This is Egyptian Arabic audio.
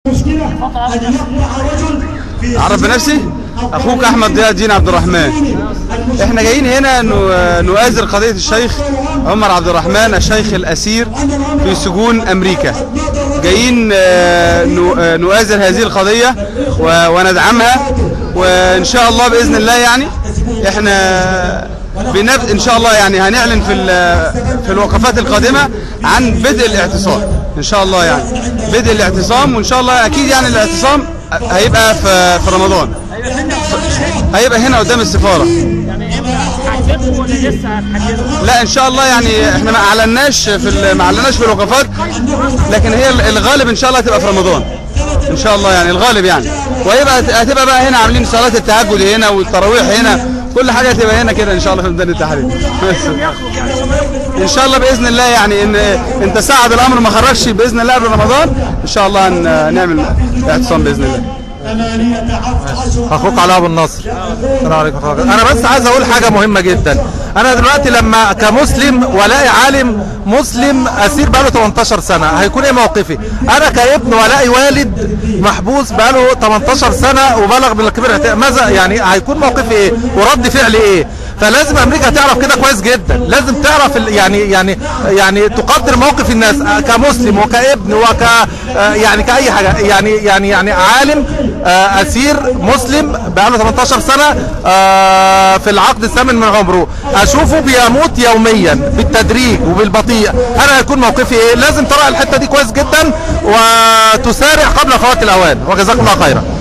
اعرف بنفسي اخوك احمد ضياء الدين عبد الرحمن احنا جايين هنا نو- نؤازر قضيه الشيخ عمر عبد الرحمن الشيخ الاسير في سجون امريكا جايين آه، نو- آه، نؤازر هذه القضيه و- وندعمها وان شاء الله باذن الله يعني احنا بنب... ان شاء الله يعني هنعلن في ال- في الوقفات القادمه عن بدء الاعتصام ان شاء الله يعني بدء الاعتصام وان شاء الله اكيد يعني الاعتصام هيبقى في في رمضان هيبقى هنا قدام السفاره يعني امتى هتحددوا ولا لسه هتحددوا؟ لا ان شاء الله يعني احنا ما اعلناش في ال- ما اعلناش في الوقفات لكن هي ال- الغالب ان شاء الله هتبقى في رمضان ان شاء الله يعني الغالب يعني وهيبقى هتبقى بقى هنا عاملين صلاه التهجد هنا والتراويح هنا كل حاجه هتبقى هنا كده ان شاء الله في ميدان التحرير بس. ان شاء الله باذن الله يعني ان انت ساعد الامر ما خرجش باذن الله قبل رمضان ان شاء الله هن- نعمل اعتصام باذن الله اخوك علاء ابو النصر السلام عليكم ورحمه الله انا بس عايز اقول حاجه مهمه جدا انا دلوقتي لما كمسلم والاقي عالم مسلم اسير بقاله 18 سنه هيكون ايه موقفي انا كابن والاقي والد محبوس بقاله 18 سنه وبلغ من الكبير الاحتياج. ماذا يعني هيكون موقفي ايه ورد فعلي ايه فلازم امريكا تعرف كده كويس جدا لازم تعرف ال- يعني يعني يعني تقدر موقف الناس آه، كمسلم وكابن وك آه، يعني كاي حاجه يعني يعني يعني عالم آه، اسير مسلم بقاله 18 سنه آه، في العقد الثامن من عمره اشوفه بيموت يوميا بالتدريج وبالبطيء انا هيكون موقفي ايه لازم تراعي الحته دي كويس جدا وتسارع قبل فوات الاوان وجزاكم الله خيرا